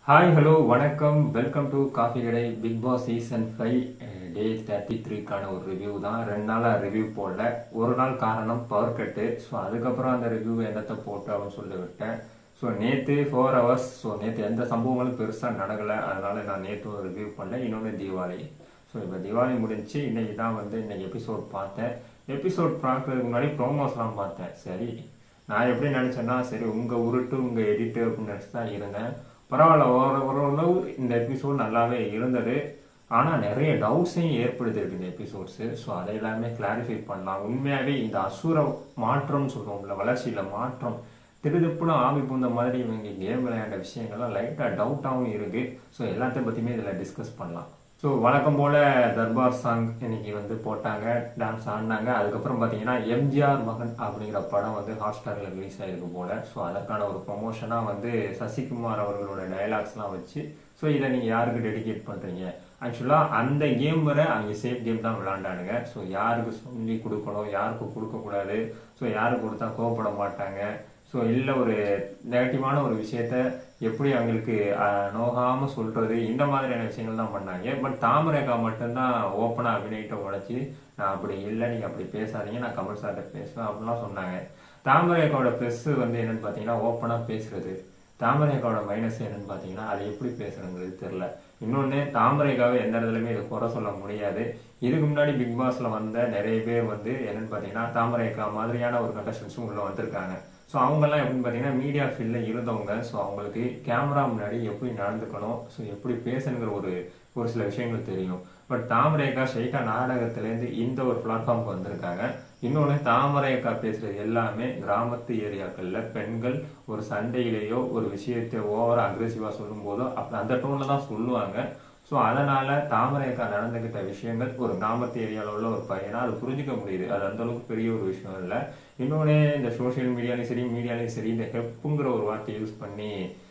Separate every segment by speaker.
Speaker 1: hi hello வணக்கம் welcome to coffee கடை Bigg Boss season five day thirty த்ரீக்கான ஒரு ரிவ்யூ தான் ரெண்டு நாளாக ரிவ்யூ போடல ஒரு நாள் காரணம் பவர் கட்டு ஸோ அதுக்கப்புறம் அந்த ரிவ்யூ என்னத்தை போட்டு அப்படின்னு சொல்லி விட்டேன் ஸோ நேற்று ஃபோர் ஹவர்ஸ் ஸோ நேற்று எந்த சம்பவங்களும் பெருசாக நடக்கலை அதனால நான் நேற்று ரிவ்யூ பண்ணல இன்னொன்று தீபாவளி ஸோ இப்போ தீபாவளி முடிஞ்சு இன்னைக்கு தான் வந்து இன்னைக்கு எபிசோட் பார்த்தேன் எபிசோட் பார்க்கறதுக்கு முன்னாடி ப்ரோமோஸ்லாம் பார்த்தேன் சரி நான் எப்படி நினச்சேன்னா சரி உங்கள் உருட்டு உங்கள் எடிட்டு அப்படின்னு நினச்சி தான் இருந்தேன் பரவாயில்ல ஒரு ஓரளவு இந்த எபிசோட் நல்லாவே இருந்தது ஆனால் நிறைய டவுட்ஸையும் ஏற்படுத்திருக்கு இந்த எபிசோட்ஸு ஸோ அதை எல்லாமே கிளாரிஃபை பண்ணலாம் உண்மையாகவே இந்த அசுர மாற்றம்னு சொல்லுவோம்ல வளர்ச்சியில் மாற்றம் திருதிப்புன்னு ஆவி பூந்த மாதிரி இவங்க கேம் விளையாண்ட விஷயங்கள்லாம் லைட்டாக டவுட்டாகவும் இருக்குது ஸோ எல்லாத்தையும் பற்றியுமே இதில் டிஸ்கஸ் பண்ணலாம் ஸோ வழக்கம் போல் தர்பார் சாங் இன்னைக்கு வந்து போட்டாங்க டான்ஸ் ஆடினாங்க அதுக்கப்புறம் பார்த்தீங்கன்னா எம்ஜிஆர் மகன் அப்படிங்கிற படம் வந்து ஹாட்ஸ்டாரில் ரிலீஸ் ஆகிருக்கு போல ஸோ அதற்கான ஒரு ப்ரொமோஷனாக வந்து சசிகுமார் அவர்களோட டைலாக்ஸ்லாம் வச்சு ஸோ இதை நீங்கள் யாருக்கு டெடிகேட் பண்ணுறீங்க ஆக்சுவலாக அந்த கேம் வர அவங்க சேஃப் கேம் தான் விளாண்டானுங்க ஸோ யாருக்கு சொல்லி கொடுக்கணும் யாருக்கு கொடுக்கக்கூடாது ஸோ யாருக்கு கொடுத்தா கோவப்பட மாட்டாங்க ஸோ இல்லை ஒரு நெகட்டிவான ஒரு விஷயத்த எப்படி அவங்களுக்கு நோகாம சொல்றது இந்த மாதிரியான விஷயங்கள் தான் பண்ணாங்க பட் தாமரேகா மட்டும்தான் ஓப்பனா அபிநயிட்ட உடைச்சி நான் அப்படி இல்லை நீங்க அப்படி பேசாதீங்க நான் கமல் சார்கிட்ட பேசுவேன் அப்படிலாம் சொன்னாங்க தாமரேகாவோட ப்ளஸ் வந்து என்னன்னு பார்த்தீங்கன்னா ஓப்பனா பேசுறது தாமரேகாவோட மைனஸ் என்னன்னு பார்த்தீங்கன்னா அது எப்படி பேசுறதுங்கிறது தெரியல இன்னொன்று தாமரைக்காவை எந்த இடத்துலையுமே இதை குறை சொல்ல முடியாது இதுக்கு முன்னாடி பிக் பாஸ்ல வந்த நிறைய பேர் வந்து என்னன்னு பார்த்தீங்கன்னா தாமரைக்கா மாதிரியான ஒரு கண்டஸ்டன்ஸும் உள்ள வந்திருக்காங்க ஸோ அவங்கெல்லாம் எப்படின்னு பார்த்தீங்கன்னா மீடியா ஃபீல்டில் இருந்தவங்க ஸோ அவங்களுக்கு கேமரா முன்னாடி எப்படி நடந்துக்கணும் ஸோ எப்படி பேசணுங்கிற ஒரு ஒரு சில விஷயங்கள் தெரியும் பட் தாமரேக்கா ஷெய்கா நாடகத்திலேருந்து இந்த ஒரு பிளாட்ஃபார்முக்கு வந்திருக்காங்க இன்னொன்று தாமரைக்கா பேசுறது எல்லாமே கிராமத்து ஏரியாக்களில் பெண்கள் ஒரு சண்டையிலேயோ ஒரு விஷயத்தை ஓவரா அக்ரெசிவாக சொல்லும் போதோ அப்போ அந்த டோனில் தான் சொல்லுவாங்க ஸோ அதனால தாமரைக்கா நடந்துகிட்ட விஷயங்கள் ஒரு கிராமத்து ஏரியாவில் உள்ள ஒரு பையனா அது புரிஞ்சுக்க முடியுது அது அந்த அளவுக்கு பெரிய ஒரு விஷயம் இல்லை இன்னொன்று இந்த சோஷியல் மீடியாலையும் சரி மீடியாலையும் சரி இந்த ஹெப்புங்கிற ஒரு வார்த்தையை யூஸ் பண்ணி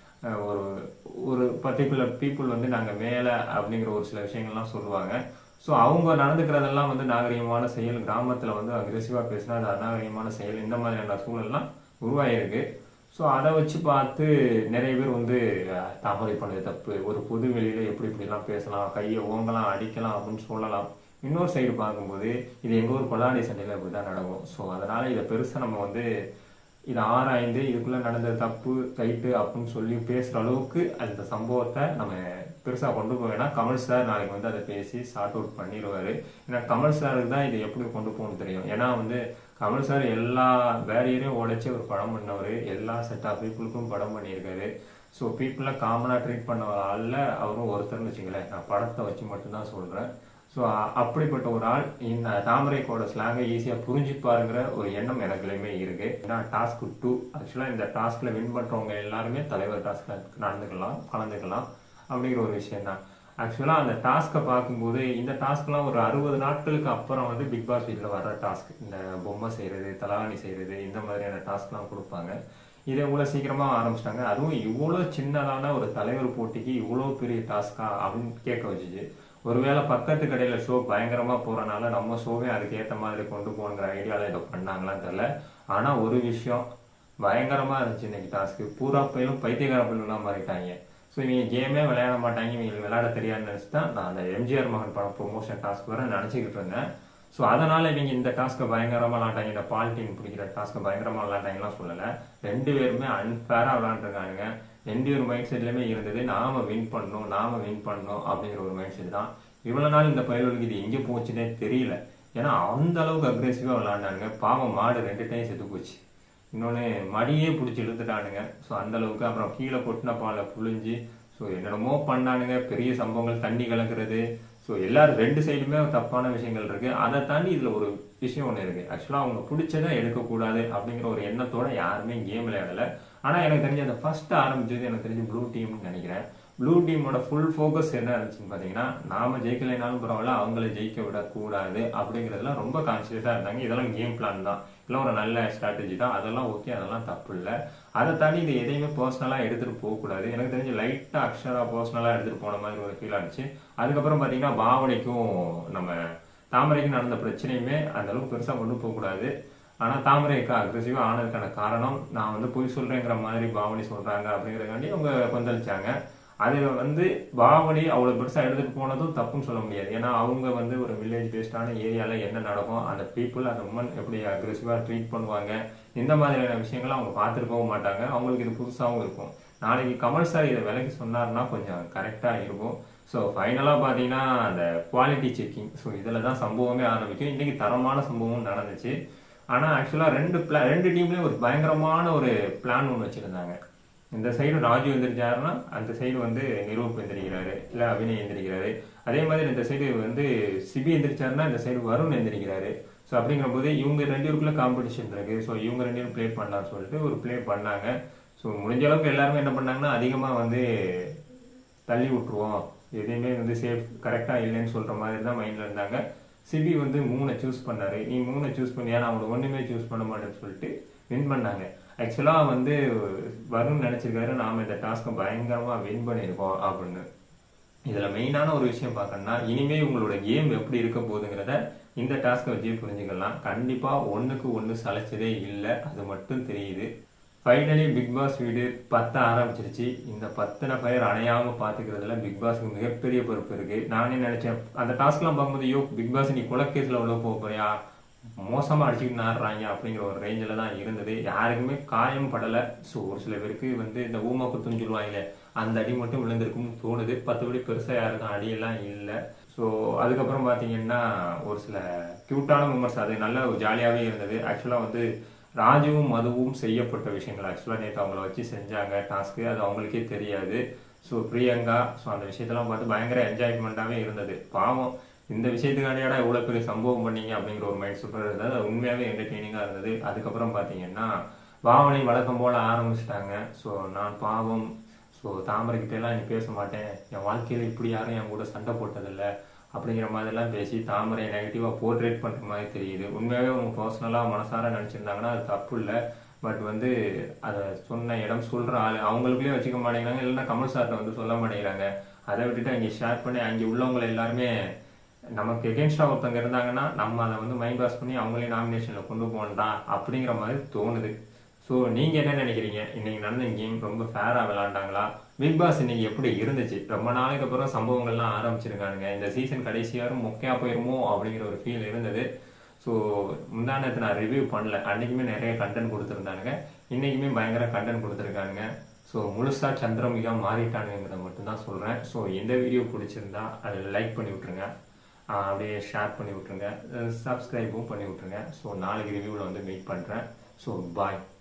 Speaker 1: ஒரு ஒரு பர்டிகுலர் பீப்புள் வந்து நாங்கள் மேலே அப்படிங்கிற ஒரு சில விஷயங்கள்லாம் சொல்லுவாங்க ஸோ அவங்க நடந்துக்கிறதெல்லாம் வந்து நாகரிகமான செயல் கிராமத்தில் வந்து அக்ரெசிவாக பேசினா அது அநாகரிகமான செயல் இந்த மாதிரியான சூழல்லாம் உருவாயிருக்கு ஸோ அதை வச்சு பார்த்து நிறைய பேர் வந்து தாமரை பண்ணது தப்பு ஒரு பொது வெளியில எப்படி இப்படிலாம் பேசலாம் கையை ஓங்கலாம் அடிக்கலாம் அப்படின்னு சொல்லலாம் இன்னொரு சைடு பார்க்கும்போது இது எங்கள் ஊர் கொலாடி சண்டையில் இப்படி தான் நடக்கும் ஸோ அதனால இதை பெருசாக நம்ம வந்து இதை ஆராய்ந்து இதுக்குள்ள நடந்த தப்பு ரைட்டு அப்படின்னு சொல்லி பேசுற அளவுக்கு அந்த சம்பவத்தை நம்ம பெருசா கொண்டு போவேனா கமல் சார் நாளைக்கு வந்து அதை பேசி சார்ட் அவுட் பண்ணிடுவாரு ஏன்னா கமல் சாருக்கு தான் இதை எப்படி கொண்டு போகணும்னு தெரியும் ஏன்னா வந்து கமல் சார் எல்லா பேரியரையும் உடைச்சு ஒரு படம் பண்ணவர் எல்லா செட் ஆஃப் பீப்புளுக்கும் படம் பண்ணியிருக்காரு ஸோ பீப்புளை காமனாக ட்ரீட் பண்ண ஆளில் அவரும் ஒருத்தர்னு வச்சுங்களேன் நான் படத்தை வச்சு மட்டும்தான் சொல்கிறேன் ஸோ அப்படிப்பட்ட ஒரு ஆள் இந்த தாமரைக்கோட ஸ்லாங்கை ஈஸியாக புரிஞ்சுப்பாருங்கிற ஒரு எண்ணம் எனக்குலையுமே இருக்கு ஏன்னா டாஸ்க் டூ ஆக்சுவலாக இந்த டாஸ்க்ல வின் பண்ணுறவங்க எல்லாருமே தலைவர் டாஸ்க்ல நடந்துக்கலாம் கலந்துக்கலாம் அப்படிங்கிற ஒரு விஷயம் தான் ஆக்சுவலாக அந்த டாஸ்க்கை பார்க்கும்போது இந்த டாஸ்க்லாம் ஒரு அறுபது நாட்களுக்கு அப்புறம் வந்து பிக் பாஸ் வீட்டில் வர டாஸ்க் இந்த பொம்மை செய்கிறது தலாணி செய்கிறது இந்த மாதிரியான டாஸ்க்லாம் கொடுப்பாங்க இதை இவ்வளோ சீக்கிரமாக ஆரம்பிச்சிட்டாங்க அதுவும் இவ்வளோ சின்னதான ஒரு தலைவர் போட்டிக்கு இவ்வளோ பெரிய டாஸ்கா அப்படின்னு கேட்க வச்சுச்சு ஒருவேளை பக்கத்து கடையில் ஷோ பயங்கரமாக போகிறனால நம்ம ஷோவே அதுக்கேற்ற மாதிரி கொண்டு போகணுங்கிற ஐடியாவில் இதை பண்ணாங்களான்னு தெரியல ஆனால் ஒரு விஷயம் பயங்கரமாக இருந்துச்சு இன்னைக்கு டாஸ்க்கு பூரா பயிலும் பைத்தியகார பயிலும் மாறிட்டாங்க ஸோ இவங்க கேமே விளையாட மாட்டாங்க இவங்களுக்கு விளையாட தெரியாதுன்னு நினச்சி தான் நான் அந்த எம்ஜிஆர் மகன் படம் ப்ரொமோஷன் டாஸ்க் வர நினச்சிக்கிட்டு இருந்தேன் ஸோ அதனால இவங்க இந்த டாஸ்க்கை பயங்கரமாக விளாண்டாங்க இந்த பாலிட்டின் பிடிக்கிற டாஸ்க்கை பயங்கரமாக விளாண்டாங்கலாம் சொல்லலை ரெண்டு பேருமே அன்ஃபேராக விளாண்டுருக்கானுங்க ரெண்டு ஒரு மைண்ட் செட்லையுமே இருந்தது நாம வின் பண்ணணும் நாம வின் பண்ணணும் அப்படிங்கிற ஒரு மைண்ட் செட் தான் இவ்வளவு நாள் இந்த பயலுக்கு இது எங்கே போச்சுன்னே தெரியல ஏன்னா அந்த அளவுக்கு அக்ரெசிவா விளாண்டானுங்க பாவம் மாடு ரெண்டு டைம் செத்து போச்சு இன்னொன்று மடியே பிடிச்சி இழுத்துட்டானுங்க ஸோ அந்த அளவுக்கு அப்புறம் கீழே கொட்டின பாலை புழிஞ்சு ஸோ என்னென்னமோ பண்ணானுங்க பெரிய சம்பவங்கள் தண்ணி கலக்கிறது ஸோ எல்லாரும் ரெண்டு சைடுமே தப்பான விஷயங்கள் இருக்கு அதை தாண்டி இதுல ஒரு விஷயம் ஒன்று இருக்கு ஆக்சுவலாக அவங்க பிடிச்சதை எடுக்கக்கூடாது அப்படிங்கிற ஒரு எண்ணத்தோட யாருமே கேம் விளையாடல ஆனா எனக்கு தெரிஞ்ச அந்த ஃபர்ஸ்ட் ஆரம்பிச்சது எனக்கு தெரிஞ்சு ப்ளூ டீம்னு நினைக்கிறேன் ப்ளூ டீமோட ஃபுல் ஃபோக்கஸ் என்ன இருந்துச்சுன்னு பார்த்தீங்கன்னா நாம ஜெயிக்கலைனாலும் பரவாயில்ல அவங்கள ஜெயிக்க விடக்கூடாது அப்படிங்கிறதுலாம் ரொம்ப கான்சியஸாக இருந்தாங்க இதெல்லாம் கேம் பிளான் தான் இதெல்லாம் ஒரு நல்ல ஸ்ட்ராட்டஜி தான் அதெல்லாம் ஓகே அதெல்லாம் தப்பு இல்லை அதை தாண்டி இது எதையுமே பர்சனலாக எடுத்துகிட்டு போகக்கூடாது எனக்கு தெரிஞ்சு லைட்டாக அக்ஷரா பர்சனலாக எடுத்துகிட்டு போன மாதிரி ஒரு ஃபீல் ஆச்சு அதுக்கப்புறம் பார்த்தீங்கன்னா பாவனைக்கும் நம்ம தாமரைக்கும் நடந்த பிரச்சனையுமே அந்த அளவுக்கு பெருசாக கொண்டு போகக்கூடாது ஆனா தாமரைக்கா அக்ரெசிவா ஆனதுக்கான காரணம் நான் வந்து பொய் சொல்றேங்கிற மாதிரி பாவனி சொல்றாங்க அப்படிங்கறதுக்காண்டி அவங்க கொந்தளிச்சாங்க அது வந்து பாவனி அவ்வளோ பெருசாக எடுத்துகிட்டு போனதும் தப்புன்னு சொல்ல முடியாது ஏன்னா அவங்க வந்து ஒரு வில்லேஜ் பேஸ்டான ஏரியாவில் என்ன நடக்கும் அந்த பீப்புள் அந்த உமன் எப்படி அக்ரெசிவாக ட்ரீட் பண்ணுவாங்க இந்த மாதிரியான விஷயங்களை அவங்க பார்த்துருக்கவும் மாட்டாங்க அவங்களுக்கு இது புதுசாகவும் இருக்கும் நாளைக்கு கமல் சார் இதை விலைக்கு சொன்னார்னா கொஞ்சம் கரெக்டாக இருக்கும் ஸோ ஃபைனலாக பார்த்தீங்கன்னா அந்த குவாலிட்டி செக்கிங் ஸோ இதில் தான் சம்பவமே ஆரம்பிக்கும் இன்றைக்கி தரமான சம்பவம் நடந்துச்சு ஆனால் ஆக்சுவலாக ரெண்டு பிளா ரெண்டு டீம்லேயும் ஒரு பயங்கரமான ஒரு பிளான் ஒன்று வச்சுருந்தாங்க இந்த சைடு ராஜு எந்திரிச்சாருன்னா அந்த சைடு வந்து நிரூப் எந்திரிக்கிறாரு இல்லை அபிநய் எந்திரிக்கிறாரு அதே மாதிரி இந்த சைடு வந்து சிபி எந்திரிச்சாருன்னா இந்த சைடு வருண் எந்திரிக்கிறாரு ஸோ அப்படிங்கிற போது இவங்க ரெண்டு பேருக்குள்ள காம்படிஷன் இருக்கு ஸோ இவங்க ரெண்டு பேரும் ப்ளே பண்ணலாம்னு சொல்லிட்டு ஒரு ப்ளே பண்ணாங்க ஸோ முடிஞ்ச அளவுக்கு எல்லாருமே என்ன பண்ணாங்கன்னா அதிகமாக வந்து தள்ளி விட்டுருவோம் எதையுமே வந்து சேஃப் கரெக்டாக இல்லைன்னு சொல்கிற மாதிரி தான் மைண்டில் இருந்தாங்க சிபி வந்து மூணை சூஸ் பண்ணாரு நீ மூணை சூஸ் பண்ணி ஏன்னா அவங்க ஒன்றுமே சூஸ் பண்ண மாட்டேன்னு சொல்லிட்டு வின் பண்ணாங்க ஆக்சுவலாக வந்து வருண் நினச்சிருக்காரு நாம் இந்த டாஸ்க்கை பயங்கரமாக வின் பண்ணியிருக்கோம் அப்படின்னு இதில் மெயினான ஒரு விஷயம் பார்க்கணும்னா இனிமே உங்களோட கேம் எப்படி இருக்க போகுதுங்கிறத இந்த டாஸ்க்கை வச்சு புரிஞ்சுக்கலாம் கண்டிப்பாக ஒன்றுக்கு ஒன்று சளைச்சதே இல்லை அது மட்டும் தெரியுது ஃபைனலி பிக் பாஸ் வீடு பத்த ஆரம்பிச்சிருச்சு இந்த பத்தின ஃபயர் அணையாம பாத்துக்கிறதுல பிக் பாஸ்க்கு மிகப்பெரிய பொறுப்பு இருக்கு நானே நினைச்சேன் அந்த டாஸ்க்லாம் பார்க்கும்போது ஐயோ பிக் பாஸ் நீ குலக்கேஸ்ல உள்ள போக போறியா மோசமா அடிச்சுக்கிட்டு நாடுறாங்க அப்படிங்கிற ஒரு ரேஞ்சில் தான் இருந்தது யாருக்குமே காயம் படலை ஸோ ஒரு சில பேருக்கு வந்து இந்த ஊமா குத்துன்னு சொல்லுவாங்களே அந்த அடி மட்டும் விழுந்திருக்கும்னு தோணுது பத்தபடி பெருசாக யாருக்கும் அடியெல்லாம் இல்லை ஸோ அதுக்கப்புறம் பார்த்தீங்கன்னா ஒரு சில க்யூட்டான மூமெண்ட்ஸ் அது நல்ல ஜாலியாகவே இருந்தது ஆக்சுவலாக வந்து ராஜுவும் மதுவும் செய்யப்பட்ட விஷயங்கள் ஆக்சுவலாக நேற்று அவங்கள வச்சு செஞ்சாங்க டாஸ்க்கு அது அவங்களுக்கே தெரியாது ஸோ பிரியங்கா ஸோ அந்த விஷயத்தெல்லாம் பார்த்து பயங்கர என்ஜாய்மெண்ட்டாகவே இருந்தது பாவம் இந்த விஷயத்துக்காண்டியாடா எவ்வளோ பெரிய சம்பவம் பண்ணீங்க அப்படிங்கிற ஒரு மைண்ட் சூப்பர் இருந்தது அது உண்மையாகவே என்டர்டெய்னிங்காக இருந்தது அதுக்கப்புறம் பார்த்தீங்கன்னா பாவனை வழக்கம் போல ஆரம்பிச்சிட்டாங்க ஸோ நான் பாவம் ஸோ தாமரைக்கிட்ட எல்லாம் நீ பேச மாட்டேன் என் வாழ்க்கையில் இப்படி யாரும் என் கூட சண்டை போட்டதில்லை அப்படிங்கிற மாதிரிலாம் பேசி தாமரை நெகட்டிவாக போர்ட்ரேட் பண்ணுற மாதிரி தெரியுது உண்மையாகவே அவங்க பர்சனலாக மனசார நினச்சிருந்தாங்கன்னா அது தப்பு இல்லை பட் வந்து அதை சொன்ன இடம் சொல்கிற ஆள் அவங்களுக்குள்ளே வச்சுக்க மாட்டேங்கிறாங்க இல்லைன்னா கமல் சார்ட்ட வந்து சொல்ல மாட்டேங்கிறாங்க அதை விட்டுட்டு அங்கே ஷேர் பண்ணி அங்கே உள்ளவங்களை எல்லாருமே நமக்கு எகென்ஸ்டாக ஒருத்தவங்க இருந்தாங்கன்னா நம்ம அதை வந்து மைண்ட் வாஷ் பண்ணி அவங்களே நாமினேஷனில் கொண்டு போகண்டா அப்படிங்கிற மாதிரி தோணுது ஸோ நீங்கள் என்ன நினைக்கிறீங்க இன்னைக்கு நடந்த கேம் ரொம்ப ஃபேராக விளாண்டாங்களா பிக் பாஸ் இன்னைக்கு எப்படி இருந்துச்சு ரொம்ப நாளைக்கு அப்புறம் சம்பவங்கள்லாம் ஆரம்பிச்சிருக்கானுங்க இந்த சீசன் கடைசியாரும் மொக்கையா போயிருமோ அப்படிங்கிற ஒரு ஃபீல் இருந்தது ஸோ முந்தானத்தை நான் ரிவ்யூ பண்ணல அன்னைக்குமே நிறைய கண்டென்ட் கொடுத்துருந்தானுங்க இன்னைக்குமே பயங்கர கண்டென்ட் கொடுத்துருக்கானுங்க ஸோ முழுசாக சந்திரமிகா மாறிட்டானுங்கிறத மட்டும்தான் சொல்கிறேன் ஸோ எந்த வீடியோ பிடிச்சிருந்தா அதை லைக் பண்ணி விட்ருங்க ஆஹ் அப்படியே ஷேர் பண்ணி விட்ருங்க சப்ஸ்கிரைபும் பண்ணி விட்ருங்க ஸோ நாளைக்கு ரிவ்யூவில் வந்து மீட் பண்ணுறேன் ஸோ பாய்